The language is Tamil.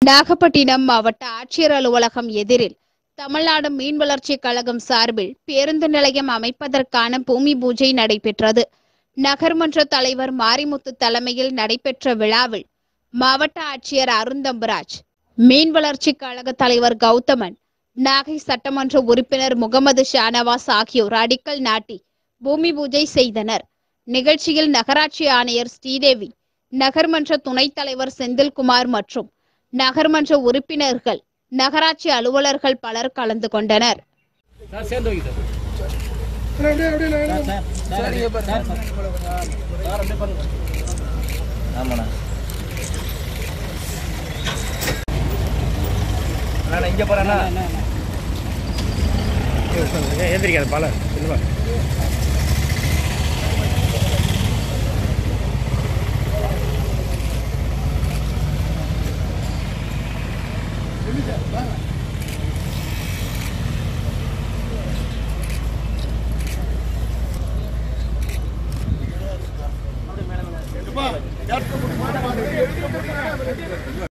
நாகப்பட்டினம் மாவட்ட ஆட்சியர் அலுவலகம் எதிரில் தமிழ்நாடு மீன் வளர்ச்சி கழகம் சார்பில் பேருந்து நிலையம் அமைப்பதற்கான பூமி பூஜை நடைபெற்றது நகர்மன்ற தலைவர் மாரிமுத்து தலைமையில் நடைபெற்ற விழாவில் மாவட்ட ஆட்சியர் அருந்தம்பராஜ் மீன் வளர்ச்சி கழக தலைவர் கௌதமன் நாகை சட்டமன்ற உறுப்பினர் முகமது ஷானவாஸ் ஆகியோர் அடிக்கல் நாட்டி பூமி பூஜை செய்தனர் நிகழ்ச்சியில் நகராட்சி ஆணையர் ஸ்ரீதேவி நகர்மன்ற துணைத் தலைவர் செந்தில்குமார் மற்றும் நகர்மன்ற உறுப்பினர்கள் நகராட்சி அலுவலர்கள் பலர் கலந்து கொண்டனர் சார் சேர்ந்து வைங்க சார் ஆமாண்ணா அண்ணா இங்கே போகிறேண்ணா ஏந்திரிக்காது பால சொல்லுவா